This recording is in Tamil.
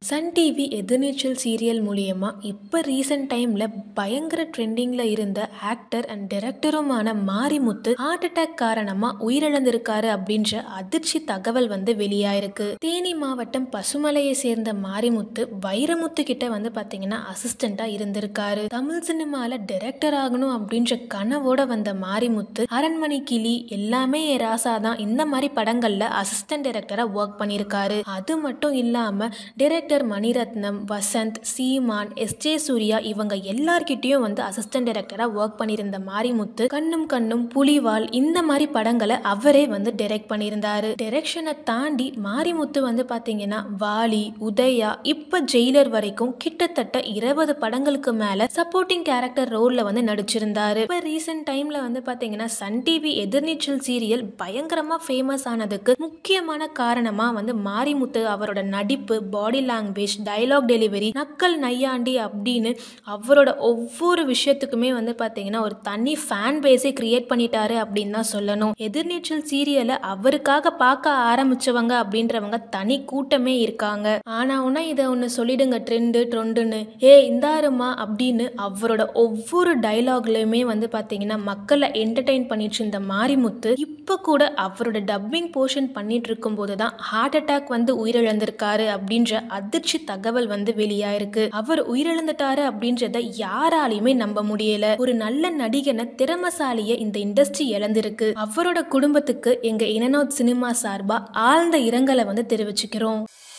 சன் டிவி எதிர்நீச்சல் சீரியல் மூலியமா இப்போ ரீசெண்ட் டைமில் பயங்கர ட்ரெண்டிங்கில் இருந்த ஆக்டர் அண்ட் டைரக்டருமான மாரிமுத்து ஹார்ட் அட்டாக் காரணமாக உயிரிழந்திருக்காரு அப்படின்ற அதிர்ச்சி தகவல் வந்து வெளியாயிருக்கு தேனி மாவட்டம் பசுமலையை சேர்ந்த மாரிமுத்து வைரமுத்து கிட்ட வந்து பார்த்தீங்கன்னா அசிஸ்டண்ட்டாக இருந்திருக்காரு தமிழ் சினிமாவில் டைரக்டர் ஆகணும் அப்படின்ற கனவோட வந்த மாரிமுத்து அரண்மனை கிளி எல்லாமே என் ராசா தான் இந்த மாதிரி படங்களில் அசிஸ்டன்ட் டைரக்டராக ஒர்க் பண்ணியிருக்காரு அது மட்டும் இல்லாமல் director Mani Ratnam Vasanth Seeman S J Suryah இவங்க எல்லார்கிட்டயும் வந்து அசிஸ்டன்ட் டைரக்டராக ஒர்க் பண்ணியிருந்த மாரிமுத்து கண்ணும் கண்ணும் புலிவால் இந்த மாதிரி படங்களை அவரே வந்து டைரக்ட் பண்ணியிருந்தாரு டைரக்ஷனை தாண்டி மாரிமுத்து வந்து பார்த்தீங்கன்னா வாலி உதயா இப்போ ஜெயிலர் வரைக்கும் கிட்டத்தட்ட இருபது படங்களுக்கு மேல சப்போர்ட்டிங் கேரக்டர் ரோல்ல வந்து நடிச்சிருந்தாரு இப்போ ரீசெண்ட் டைம்ல வந்து பார்த்தீங்கன்னா சன் டிவி எதிர்நீச்சல் சீரியல் பயங்கரமா ஃபேமஸ் ஆனதுக்கு முக்கியமான காரணமா வந்து மாரிமுத்து அவரோட நடிப்பு பாடி லாங்குவேஜ் டயலாக் டெலிவரி நக்கல் நையாண்டி அப்படின்னு அவரோட ஒவ்வொரு விஷயத்துக்குமே வந்து பார்த்தீங்கன்னா ஒரு தனி ஃபேன் பேஸே கிரியேட் பண்ணிட்டாரு அப்படின்னு தான் சொல்லணும் எதிர்நீச்சல் சீரியலை அவருக்காக பார்க்க ஆரம்பிச்சவங்க அப்படின்றவங்க தனி கூட்டமே இருக்காங்க ஆனா உன்னா இதை ஒன்று சொல்லிடுங்க ட்ரெண்டு ட்ரெண்டுன்னு ஏ இந்தாருமா அப்படின்னு அவரோட ஒவ்வொரு டைலாக்லையுமே வந்து பார்த்தீங்கன்னா மக்களை என்டர்டெயின் பண்ணிட்டு இருந்த மாரிமுத்து இப்போ கூட அவரோட டப்பிங் போர்ஷன் பண்ணிட்டு இருக்கும்போது தான் ஹார்ட் அட்டாக் வந்து உயிரிழந்திருக்காரு அப்படின்ற அதிர்ச்சி தகவல் வந்து வெளியாயிருக்கு அவர் உயிரிழந்துட்டாரு அப்படின்றத யாராலையுமே நம்ப முடியல ஒரு நல்ல நடிகனை திறமசாலிய இந்த இண்டஸ்ட்ரி இழந்திருக்கு அவரோட குடும்பத்துக்கு எங்க இனநோத் சினிமா சார்பா ஆழ்ந்த இரங்கலை வந்து தெரிவிச்சுக்கிறோம்